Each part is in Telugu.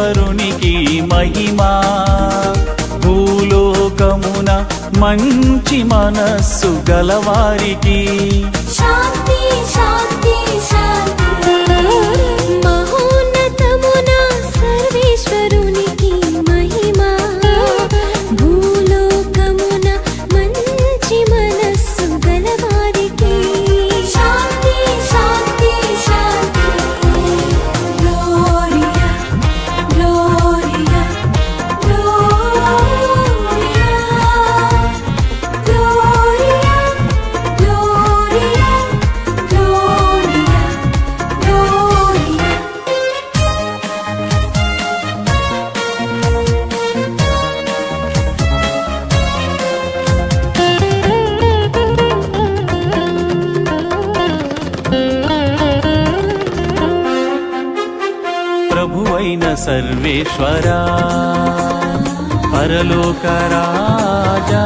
సర్వేశ్వరునికి మహిమా భూలోకమున మంచి మనస్సు గలవారికి శాంతి శాంతి శాంతి మహోన్నతమున సర్వేశ్వరునికి మహిమా భూలోకమున మంచి మనస్సు గలవారికి శాంతి శాంతి శాంతి Gloria Gloria Gloria Gloria Gloria Gloria Gloria ప్రభువైన సర్వేశ్వరా పరలోక రాజా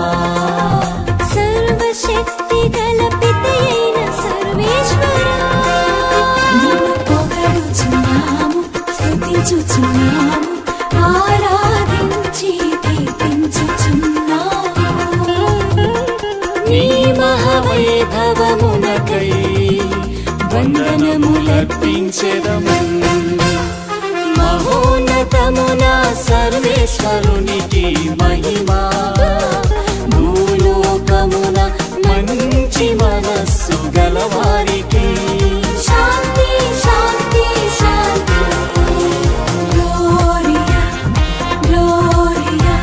సర్వశక్తి గల పితయైన సర్వేశ్వరా నిన్ను పొగడుచున్నాము స్తుతించుచున్నాము ఆరాధించి కీర్తించుచున్నాము నీ మహావైభవమునకై వందనములర్పించెదము మహోన్నతమున సర్వేశ్వరునికి మహిమా భూలోకమున మంచి మనస్సు గలవారికి శాంతి శాంతి శాంతి Gloria Gloria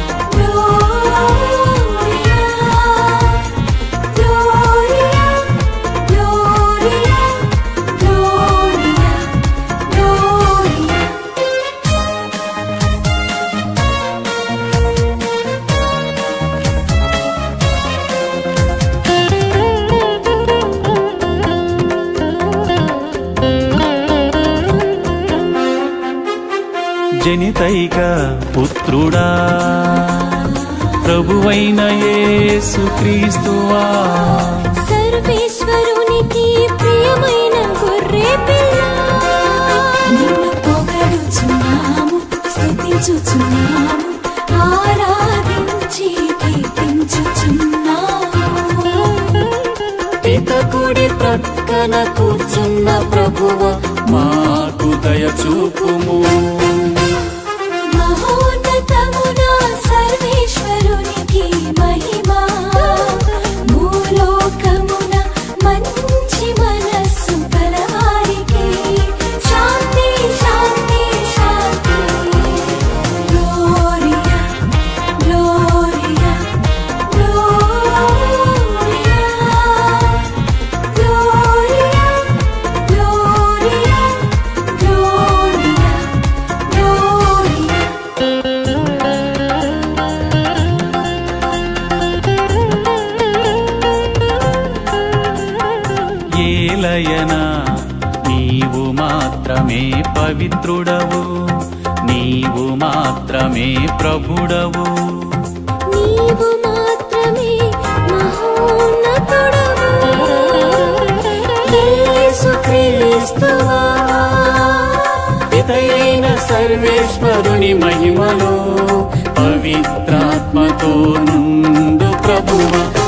Gloria Gloria Gloria Gloria Gloria జనితైక పుత్రుడా ప్రభువైన యేసు క్రీస్తువా సర్వేశ్వరునికి ప్రియమైన గొర్రె పిల్ల నిన్ను పొగడుచున్నాము స్తుతించుచున్నాము ఆరాధించి కీర్తించుచున్నాము పితకుడి ప్రక్కన కూర్చున్న ప్రభువ మాకు దయ చూపుము మహోన్నతమున సర్వేశ్వరునికి మహిమా భూలోకమున మంచి మనస్సు గలవారికి శాంతి శాంతి శాంతి Gloria Gloria Gloria Gloria Gloria Gloria Gloria ఏలయనా నీవు మాత్రమే పవిత్రుడవు నీవు మాత్రమే ప్రభుడవు నీవు మాత్రమే మహోన్నతుడవు యేసుక్రీస్తువా పితయైన సర్వేశ్వరుని మహిమలో పవిత్రాత్మతో నుండు ప్రభువ